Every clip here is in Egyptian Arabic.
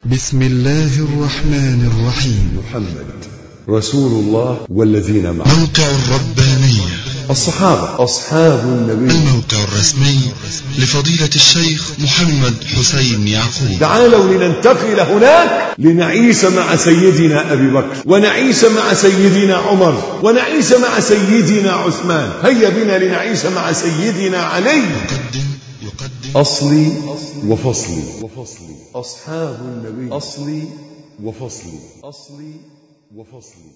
بسم الله الرحمن الرحيم محمد رسول الله والذين معه موقع الربانية الصحابة أصحاب النبي الموقع الرسمي لفضيلة الشيخ محمد حسين يعقوب تعالوا لننتقل هناك لنعيش مع سيدنا أبي بكر ونعيش مع سيدنا عمر ونعيش مع سيدنا عثمان هيا بنا لنعيش مع سيدنا علي يقدم يقدم أصلي وفصلي وفصلي أصحاب النبي أصلي وفصلي أصلي وفصلي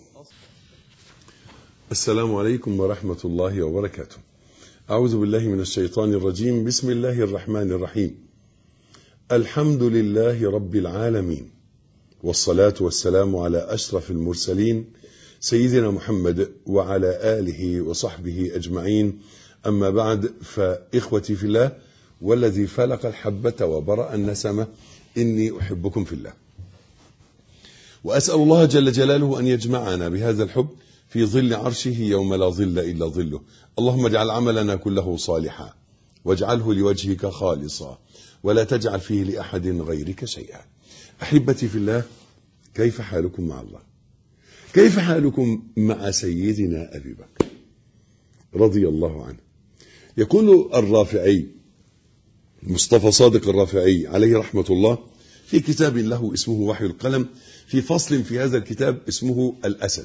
السلام عليكم ورحمة الله وبركاته أعوذ بالله من الشيطان الرجيم بسم الله الرحمن الرحيم الحمد لله رب العالمين والصلاة والسلام على أشرف المرسلين سيدنا محمد وعلى آله وصحبه أجمعين أما بعد فإخوتي في الله والذي فلق الحبة وبرأ النسمة إني أحبكم في الله وأسأل الله جل جلاله أن يجمعنا بهذا الحب في ظل عرشه يوم لا ظل إلا ظله اللهم اجعل عملنا كله صالحا واجعله لوجهك خالصا ولا تجعل فيه لأحد غيرك شيئا أحبتي في الله كيف حالكم مع الله كيف حالكم مع سيدنا أبي بكر رضي الله عنه يقول الرافعي مصطفى صادق الرافعي عليه رحمة الله في كتاب له اسمه وحي القلم في فصل في هذا الكتاب اسمه الأسد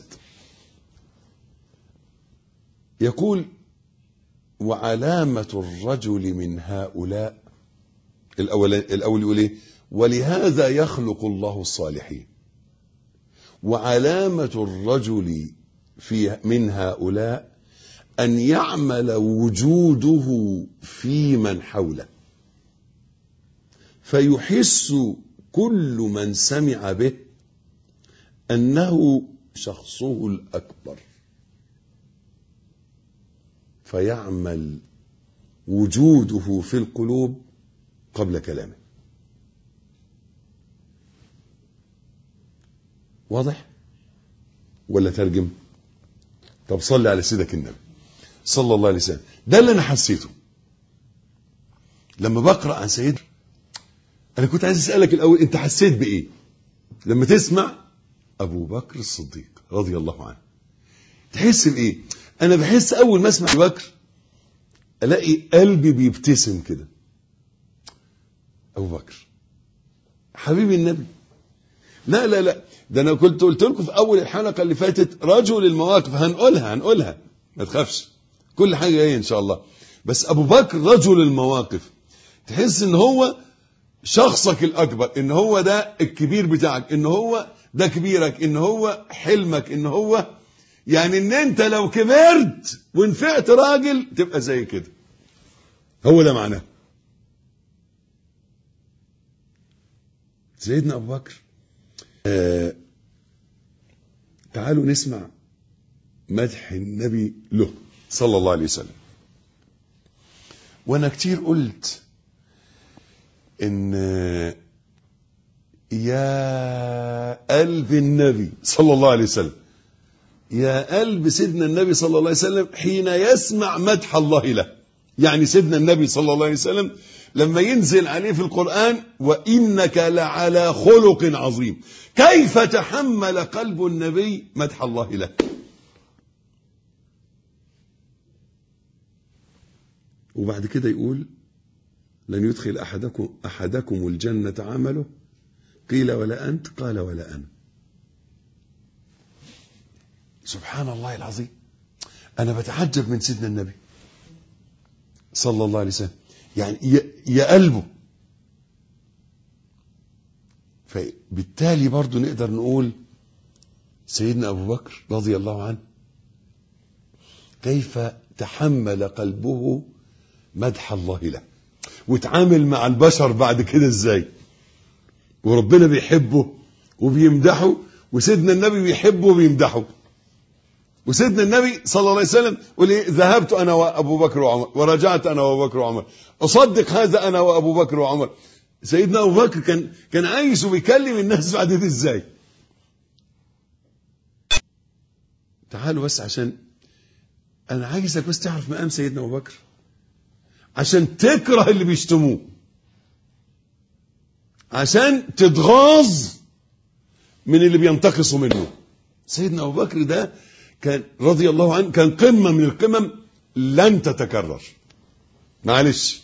يقول وعلامة الرجل من هؤلاء الأول, الأول يقول إيه ولهذا يخلق الله الصالحين وعلامة الرجل في من هؤلاء أن يعمل وجوده في من حوله فيحس كل من سمع به أنه شخصه الأكبر فيعمل وجوده في القلوب قبل كلامه واضح ولا ترجم طب صلي على سيدك النبي صلى الله عليه وسلم ده اللي انا حسيته لما بقرا عن سيدنا انا كنت عايز اسالك الاول انت حسيت بايه لما تسمع ابو بكر الصديق رضي الله عنه تحس بايه انا بحس اول ما اسمع ابو بكر الاقي قلبي بيبتسم كده ابو بكر حبيبي النبي لا لا لا ده انا كنت قلت لكم في اول الحلقه اللي فاتت رجل المواقف هنقولها هنقولها ما تخافش كل حاجه جايه ان شاء الله بس ابو بكر رجل المواقف تحس ان هو شخصك الاكبر ان هو ده الكبير بتاعك ان هو ده كبيرك ان هو حلمك ان هو يعني ان انت لو كبرت ونفعت راجل تبقى زي كده هو ده معناه سيدنا ابو بكر آه تعالوا نسمع مدح النبي له صلى الله عليه وسلم وانا كتير قلت ان يا قلب النبي صلى الله عليه وسلم يا قلب سيدنا النبي صلى الله عليه وسلم حين يسمع مدح الله له يعني سيدنا النبي صلى الله عليه وسلم لما ينزل عليه في القرآن وإنك لعلى خلق عظيم كيف تحمل قلب النبي مدح الله له وبعد كده يقول لن يدخل أحدكم, أحدكم الجنة عمله قيل ولا أنت قال ولا أنا سبحان الله العظيم أنا بتعجب من سيدنا النبي صلى الله عليه وسلم يعني يا قلبه فبالتالي برضو نقدر نقول سيدنا أبو بكر رضي الله عنه كيف تحمل قلبه مدح الله له وتعامل مع البشر بعد كده ازاي وربنا بيحبه وبيمدحه وسيدنا النبي بيحبه وبيمدحه وسيدنا النبي صلى الله عليه وسلم يقول ايه ذهبت انا وابو بكر وعمر ورجعت انا وابو بكر وعمر اصدق هذا انا وابو بكر وعمر سيدنا ابو بكر كان كان عايش وبيكلم الناس بعد دي ازاي تعالوا بس عشان انا عايزك بس تعرف مقام سيدنا ابو بكر عشان تكره اللي بيشتموه عشان تتغاظ من اللي بينتقصوا منه سيدنا ابو بكر ده كان رضي الله عنه كان قمه من القمم لن تتكرر معلش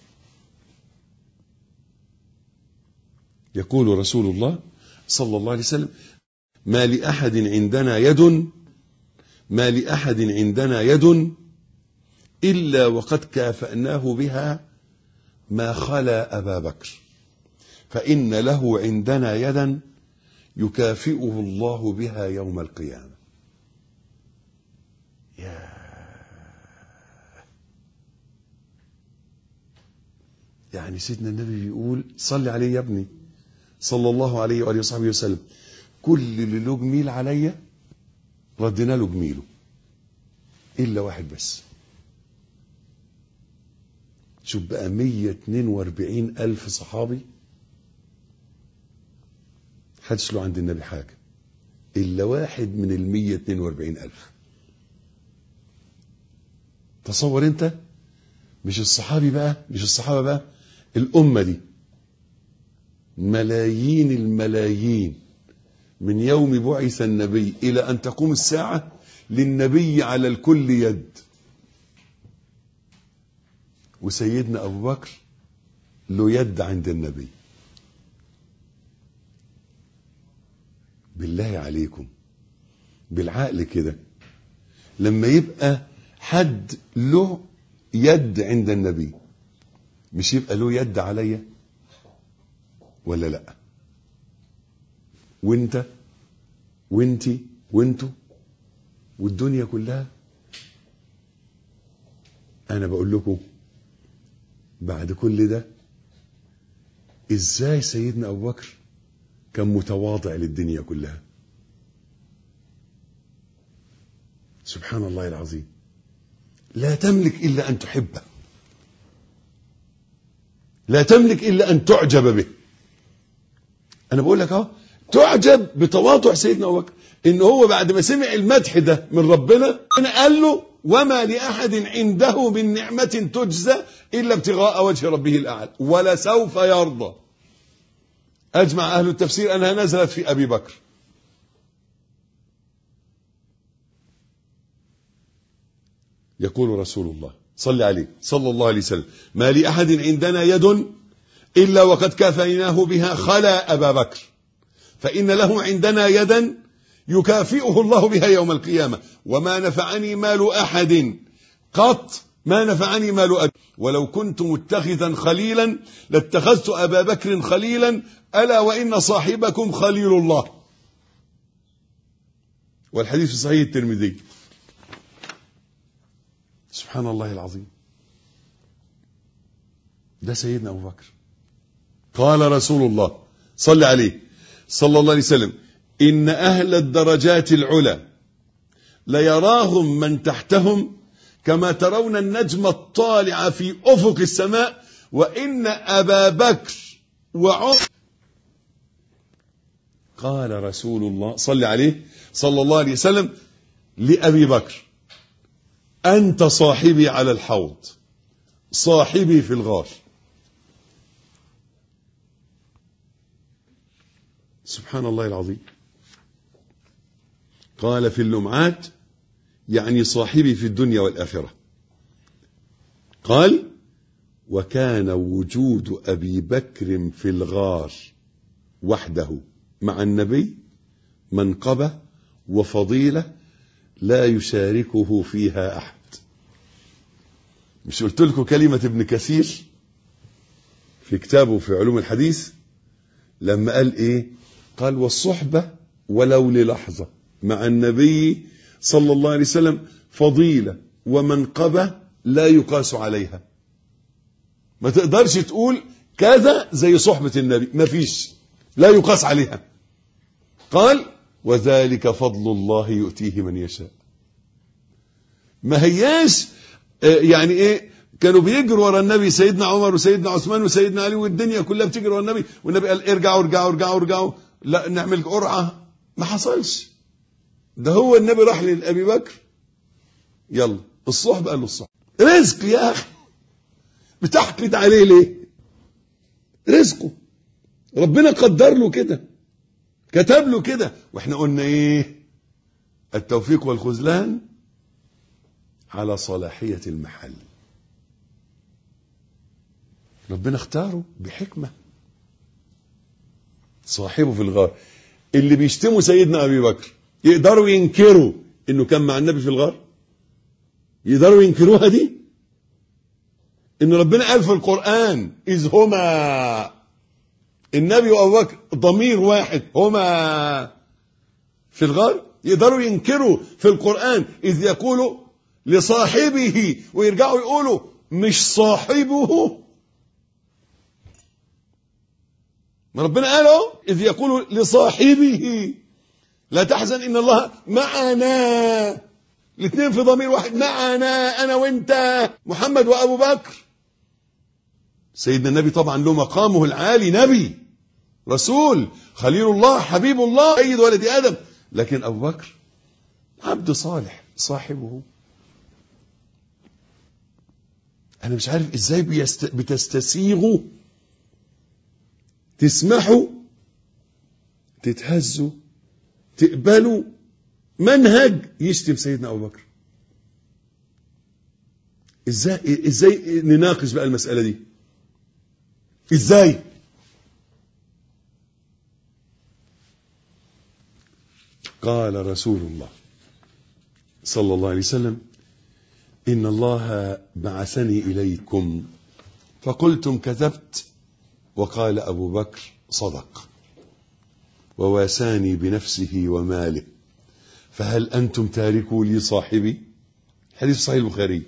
يقول رسول الله صلى الله عليه وسلم ما لأحد عندنا يد ما لأحد عندنا يد إلا وقد كافأناه بها ما خلا أبا بكر فإن له عندنا يدا يكافئه الله بها يوم القيامة يا يعني سيدنا النبي بيقول صلي عليه يا ابني صلى الله عليه وآله وصحبه وسلم كل اللي له جميل عليا ردنا له جميله إلا واحد بس شوف بقى 142 ألف صحابي حدش له عند النبي حاجة إلا واحد من ال 142 ألف تصور أنت مش الصحابي بقى مش الصحابة بقى الأمة دي ملايين الملايين من يوم بعث النبي إلى أن تقوم الساعة للنبي على الكل يد وسيدنا أبو بكر له يد عند النبي بالله عليكم بالعقل كده لما يبقى حد له يد عند النبي مش يبقى له يد عليا ولا لا وانت وانتي وانتو والدنيا كلها انا بقول لكم بعد كل ده ازاي سيدنا ابو بكر كان متواضع للدنيا كلها سبحان الله العظيم لا تملك الا ان تحبه لا تملك الا ان تعجب به انا بقول لك اهو تعجب بتواضع سيدنا ابو بكر ان هو بعد ما سمع المدح ده من ربنا قال له وما لاحد عنده من نعمه تجزى الا ابتغاء وجه ربه الاعلى ولسوف يرضى اجمع اهل التفسير انها نزلت في ابي بكر يقول رسول الله صلى عليه صلى الله عليه وسلم ما لاحد عندنا يد الا وقد كافيناه بها خلا ابا بكر فإن له عندنا يدا يكافئه الله بها يوم القيامة وما نفعني مال أحد قط ما نفعني مال أبي ولو كنت متخذا خليلا لاتخذت أبا بكر خليلا ألا وإن صاحبكم خليل الله والحديث في صحيح الترمذي سبحان الله العظيم ده سيدنا أبو بكر قال رسول الله صلى عليه صلى الله عليه وسلم إن أهل الدرجات العلى ليراهم من تحتهم كما ترون النجم الطالع في أفق السماء وإن أبا بكر وعمر قال رسول الله صلى عليه صلى الله عليه وسلم لأبي بكر أنت صاحبي على الحوض صاحبي في الغار سبحان الله العظيم قال في اللمعات يعني صاحبي في الدنيا والآخرة قال وكان وجود أبي بكر في الغار وحده مع النبي منقبة وفضيلة لا يشاركه فيها أحد مش قلت لكم كلمة ابن كثير في كتابه في علوم الحديث لما قال ايه قال والصحبة ولو للحظة مع النبي صلى الله عليه وسلم فضيلة ومنقبة لا يقاس عليها ما تقدرش تقول كذا زي صحبة النبي ما فيش لا يقاس عليها قال وذلك فضل الله يؤتيه من يشاء ما هياش يعني ايه كانوا بيجروا ورا النبي سيدنا عمر وسيدنا عثمان وسيدنا علي والدنيا كلها بتجري ورا النبي والنبي قال ارجعوا ارجعوا ارجعوا ارجعوا لا نعمل قرعه ما حصلش ده هو النبي راح لابي بكر يلا الصحبه قال له الصحبه رزق يا اخي بتحقد عليه ليه رزقه ربنا قدر له كده كتب له كده واحنا قلنا ايه التوفيق والخذلان على صلاحية المحل ربنا اختاره بحكمة صاحبه في الغار اللي بيشتموا سيدنا أبي بكر يقدروا ينكروا انه كان مع النبي في الغار يقدروا ينكروها دي ان ربنا قال في القرآن اذ هما النبي وابو بكر ضمير واحد هما في الغار يقدروا ينكروا في القرآن اذ يقولوا لصاحبه ويرجعوا يقولوا مش صاحبه ما ربنا قال اهو اذ يقول لصاحبه لا تحزن ان الله معنا الاثنين في ضمير واحد معنا انا وانت محمد وابو بكر سيدنا النبي طبعا له مقامه العالي نبي رسول خليل الله حبيب الله سيد ولد ادم لكن ابو بكر عبد صالح صاحبه انا مش عارف ازاي بيست... بتستسيغوا تسمحوا تتهزوا تقبلوا منهج يشتم سيدنا ابو بكر ازاي ازاي نناقش بقى المساله دي ازاي قال رسول الله صلى الله عليه وسلم ان الله بعثني اليكم فقلتم كذبت وقال ابو بكر صدق وواساني بنفسه وماله فهل انتم تاركوا لي صاحبي حديث صحيح البخاري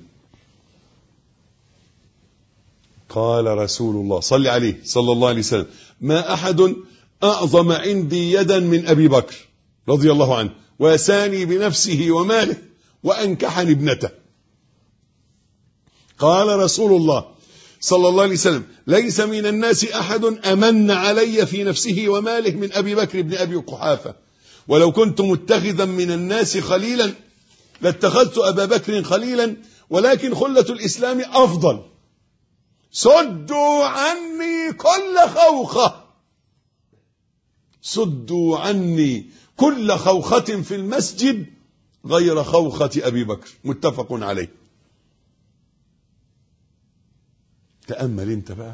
قال رسول الله صل عليه صلى الله عليه وسلم ما احد اعظم عندي يدا من ابي بكر رضي الله عنه واساني بنفسه وماله وانكحني ابنته قال رسول الله صلى الله عليه وسلم ليس من الناس احد امن علي في نفسه وماله من ابي بكر بن ابي قحافه ولو كنت متخذا من الناس خليلا لاتخذت ابا بكر خليلا ولكن خله الاسلام افضل سدوا عني كل خوخه سدوا عني كل خوخه في المسجد غير خوخه ابي بكر متفق عليه تأمل انت بقى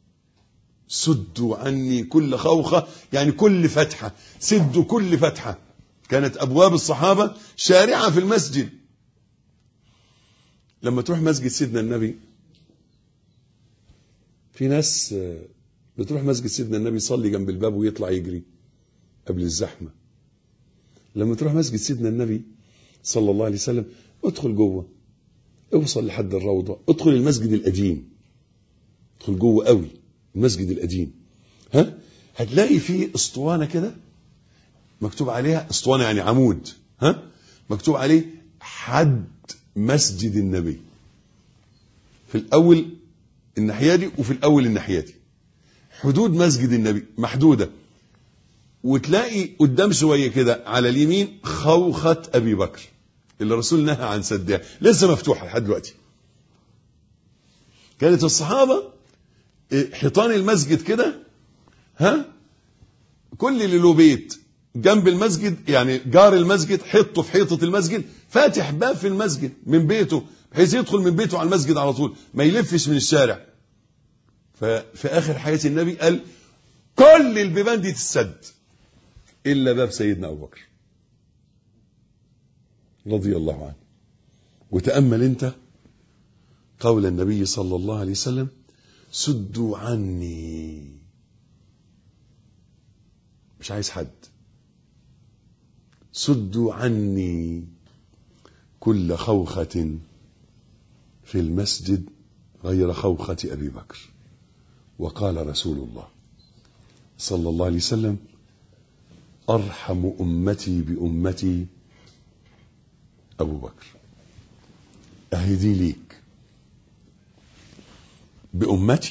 سدوا عني كل خوخة يعني كل فتحة سدوا كل فتحة كانت أبواب الصحابة شارعة في المسجد لما تروح مسجد سيدنا النبي في ناس بتروح مسجد سيدنا النبي يصلي جنب الباب ويطلع يجري قبل الزحمة لما تروح مسجد سيدنا النبي صلى الله عليه وسلم ادخل جوه اوصل لحد الروضة ادخل المسجد القديم ادخل جوه قوي المسجد القديم ها هتلاقي فيه اسطوانه كده مكتوب عليها اسطوانه يعني عمود ها مكتوب عليه حد مسجد النبي في الاول الناحيه دي وفي الاول الناحيه دي حدود مسجد النبي محدوده وتلاقي قدام شويه كده على اليمين خوخه ابي بكر اللي الرسول نهى عن سدها لسه مفتوحه لحد دلوقتي كانت الصحابه حيطان المسجد كده ها كل اللي له بيت جنب المسجد يعني جار المسجد حطه في حيطه المسجد فاتح باب في المسجد من بيته بحيث يدخل من بيته على المسجد على طول ما يلفش من الشارع ففي اخر حياه النبي قال كل البيبان دي تتسد الا باب سيدنا ابو بكر رضي الله عنه وتامل انت قول النبي صلى الله عليه وسلم سدوا عني مش عايز حد سدوا عني كل خوخة في المسجد غير خوخة أبي بكر وقال رسول الله صلى الله عليه وسلم أرحم أمتي بأمتي أبو بكر أهدي ليك بأمتي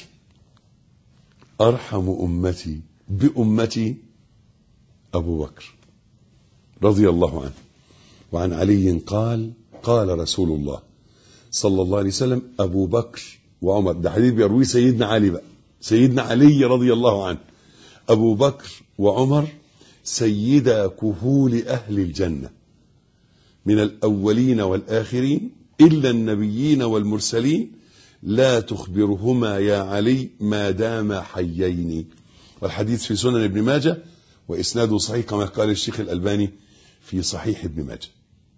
أرحم أمتي بأمتي أبو بكر رضي الله عنه وعن علي قال قال رسول الله صلى الله عليه وسلم أبو بكر وعمر ده حديث بيرويه سيدنا علي بقى سيدنا علي رضي الله عنه أبو بكر وعمر سيدا كهول أهل الجنة من الأولين والآخرين إلا النبيين والمرسلين لا تخبرهما يا علي ما داما حيين والحديث في سنن ابن ماجه وإسناده صحيح كما قال الشيخ الألباني في صحيح ابن ماجه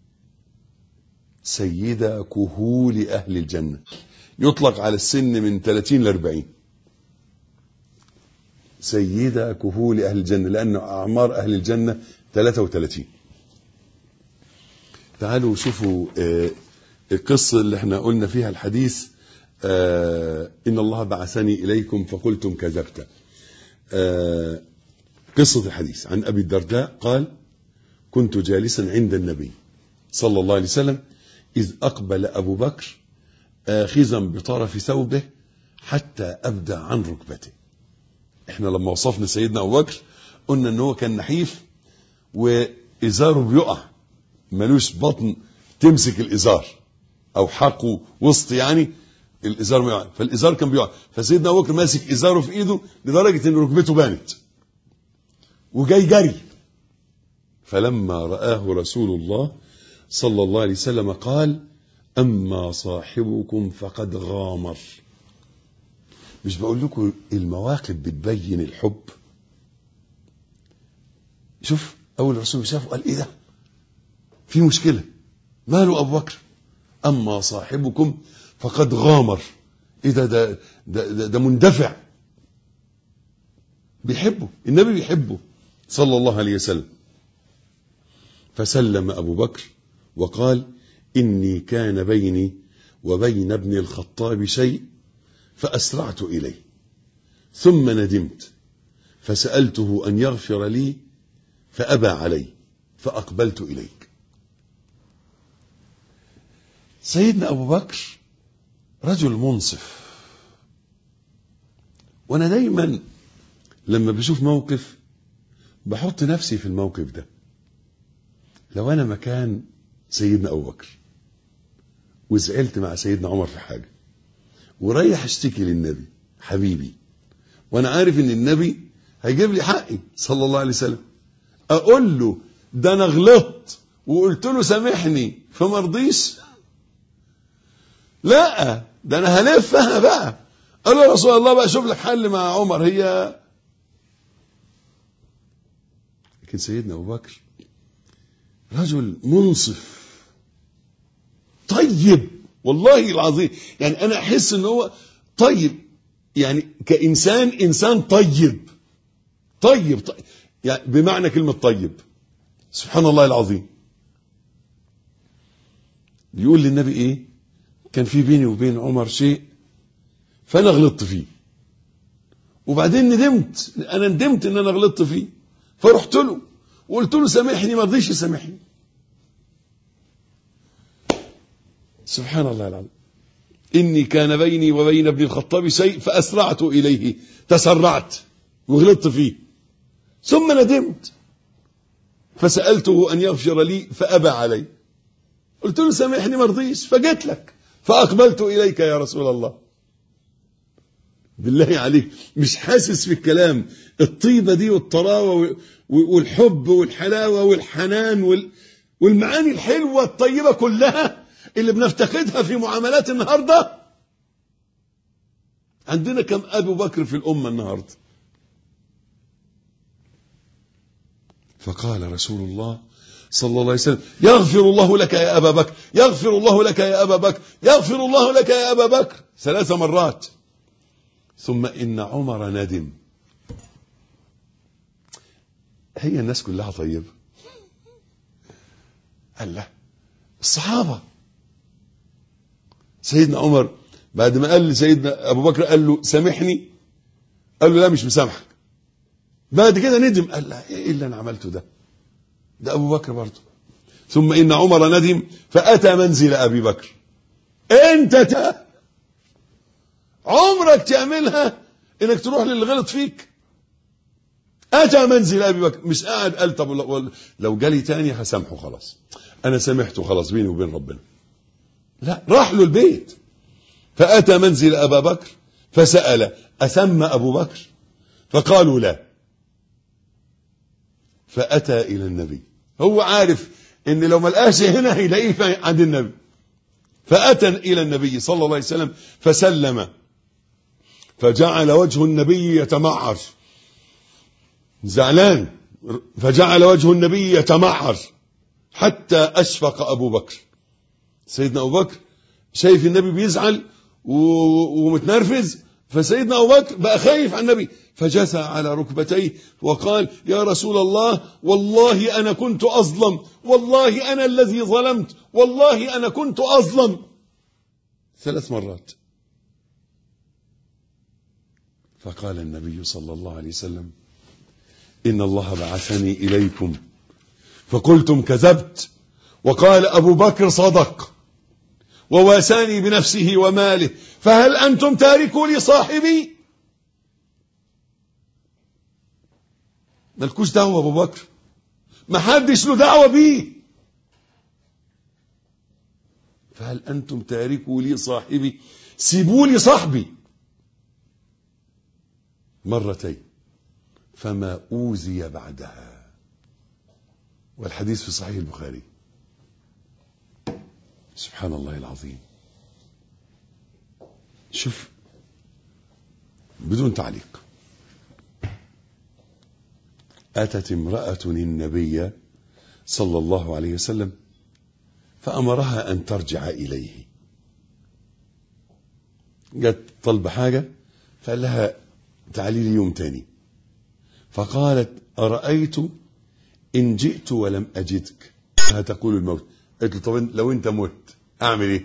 سيدا كهول أهل الجنة يطلق على السن من 30 ل 40 سيدا كهول أهل الجنة لأن أعمار أهل الجنة 33 تعالوا شوفوا آه، القصة اللي احنا قلنا فيها الحديث آه، إن الله بعثني إليكم فقلتم كذبت آه، قصة الحديث عن أبي الدرداء قال كنت جالسا عند النبي صلى الله عليه وسلم إذ أقبل أبو بكر آخذا بطرف ثوبه حتى أبدى عن ركبته احنا لما وصفنا سيدنا أبو بكر قلنا ان هو كان نحيف وإزاره بيقع ملوش بطن تمسك الإزار أو حقه وسط يعني الإزار بيقع فالإزار كان بيقع فسيدنا أبو بكر ماسك إزاره في إيده لدرجة إن ركبته بانت وجاي جري فلما رآه رسول الله صلى الله عليه وسلم قال أما صاحبكم فقد غامر مش بقول لكم المواقف بتبين الحب شوف أول الرسول شافه قال إيه ده في مشكلة ماله أبو بكر أما صاحبكم فقد غامر إيه ده ده ده, ده, ده مندفع بيحبه النبي بيحبه صلى الله عليه وسلم فسلم أبو بكر وقال إني كان بيني وبين ابن الخطاب شيء فأسرعت إليه ثم ندمت فسألته أن يغفر لي فأبى علي فأقبلت إليك سيدنا أبو بكر رجل منصف وأنا دايما لما بشوف موقف بحط نفسي في الموقف ده لو أنا مكان سيدنا أبو بكر وزعلت مع سيدنا عمر في حاجة ورايح اشتكي للنبي حبيبي وانا عارف ان النبي هيجيب لي حقي صلى الله عليه وسلم اقول له ده انا غلطت وقلت له سامحني فما رضيش لا ده انا هلفها بقى قال له يا رسول الله بقى شوف لك حل مع عمر هي لكن سيدنا ابو بكر رجل منصف طيب والله العظيم يعني انا احس ان هو طيب يعني كانسان انسان طيب طيب, طيب يعني بمعنى كلمه طيب سبحان الله العظيم بيقول للنبي ايه كان في بيني وبين عمر شيء فانا غلطت فيه وبعدين ندمت انا ندمت ان انا غلطت فيه فرحت له وقلت له سامحني ما رضيش يسامحني سبحان الله العظيم إني كان بيني وبين ابن الخطاب شيء فأسرعت إليه تسرعت وغلطت فيه ثم ندمت فسألته أن يغفر لي فأبى علي قلت له سامحني ما رضيش فجيت لك فأقبلت إليك يا رسول الله بالله عليك مش حاسس في الكلام الطيبة دي والطراوة والحب والحلاوة والحنان والمعاني الحلوة الطيبة كلها اللي بنفتقدها في معاملات النهارده عندنا كم ابو بكر في الامه النهارده فقال رسول الله صلى الله عليه وسلم يغفر الله لك يا ابا بكر يغفر الله لك يا ابا بكر يغفر الله لك يا ابا بكر ثلاث مرات ثم ان عمر ندم هي الناس كلها طيبه قال لا الصحابه سيدنا عمر بعد ما قال لسيدنا ابو بكر قال له سامحني قال له لا مش مسامحك بعد كده ندم قال لا ايه اللي انا عملته ده ده ابو بكر برضه ثم ان عمر ندم فاتى منزل ابي بكر انت تا عمرك تعملها انك تروح للي غلط فيك اتى منزل ابي بكر مش قاعد قال طب لو جالي تاني هسامحه خلاص انا سامحته خلاص بيني وبين ربنا لا راح له البيت فأتى منزل أبا بكر فسأل أثم أبو بكر فقالوا لا فأتى إلى النبي هو عارف إن لو ما لقاش هنا هيلاقيه في- عند النبي فأتى إلى النبي صلى الله عليه وسلم فسلم فجعل وجه النبي يتمعر زعلان فجعل وجه النبي يتمعر حتى أشفق أبو بكر سيدنا أبو بكر شايف النبي بيزعل و- ومتنرفز فسيدنا أبو بكر بقى خايف على النبي فجثى على ركبتيه وقال يا رسول الله والله أنا كنت أظلم والله أنا الذي ظلمت والله أنا كنت أظلم ثلاث مرات فقال النبي صلى الله عليه وسلم إن الله بعثني إليكم فقلتم كذبت وقال أبو بكر صدق وواساني بنفسه وماله فهل أنتم تاركوا لي صاحبي ملكوش دعوة أبو بكر ما حدش له دعوة بيه فهل أنتم تاركوا لي صاحبي سيبوا لي صاحبي مرتين فما أوذي بعدها والحديث في صحيح البخاري سبحان الله العظيم شوف بدون تعليق أتت امرأة النبي صلى الله عليه وسلم فأمرها أن ترجع إليه جت طلب حاجة فقال لها تعالي لي يوم تاني فقالت أرأيت إن جئت ولم أجدك هتقول الموت قالت له طب لو أنت مت أعمل إيه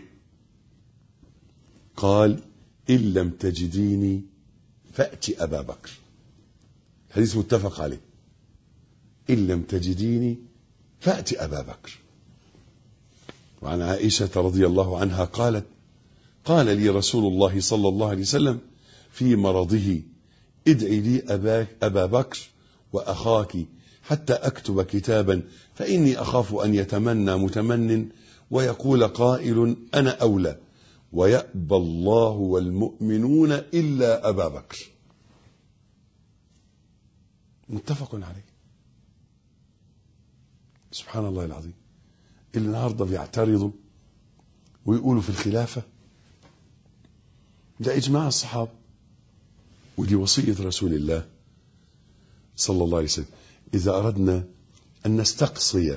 قال إن لم تجديني فأتي أبا بكر حديث متفق عليه إن لم تجديني فأتي أبا بكر وعن عائشة رضي الله عنها قالت قال لي رسول الله صلى الله عليه وسلم في مرضه ادعي لي أباك أبا بكر وأخاك حتى أكتب كتابا فإني أخاف أن يتمنى متمن ويقول قائل أنا أولى ويأبى الله والمؤمنون إلا أبا بكر متفق عليه سبحان الله العظيم اللي النهارده بيعترضوا ويقولوا في الخلافة ده إجماع الصحابة ودي وصية رسول الله صلى الله عليه وسلم إذا أردنا أن نستقصي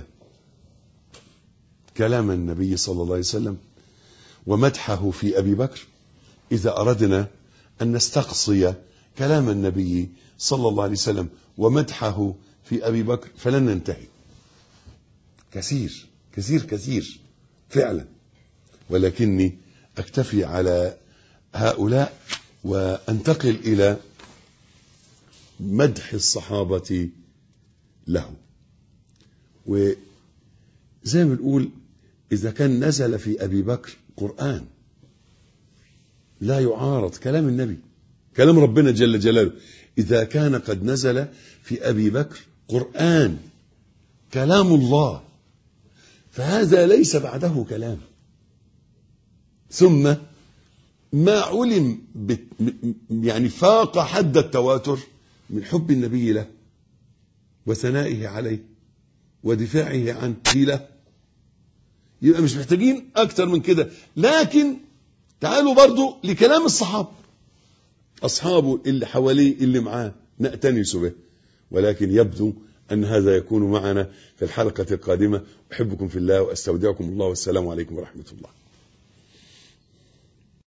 كلام النبي صلى الله عليه وسلم ومدحه في أبي بكر إذا أردنا أن نستقصي كلام النبي صلى الله عليه وسلم ومدحه في أبي بكر فلن ننتهي كثير كثير كثير فعلا ولكني أكتفي على هؤلاء وأنتقل إلى مدح الصحابة له وزي ما بنقول إذا كان نزل في أبي بكر قرآن لا يعارض كلام النبي كلام ربنا جل جلاله إذا كان قد نزل في أبي بكر قرآن كلام الله فهذا ليس بعده كلام ثم ما علم بت يعني فاق حد التواتر من حب النبي له وثنائه عليه ودفاعه عنه له يبقى مش محتاجين اكتر من كده لكن تعالوا برضو لكلام الصحابه اصحابه اللي حواليه اللي معاه نأتنس به ولكن يبدو أن هذا يكون معنا في الحلقة القادمة أحبكم في الله وأستودعكم الله والسلام عليكم ورحمة الله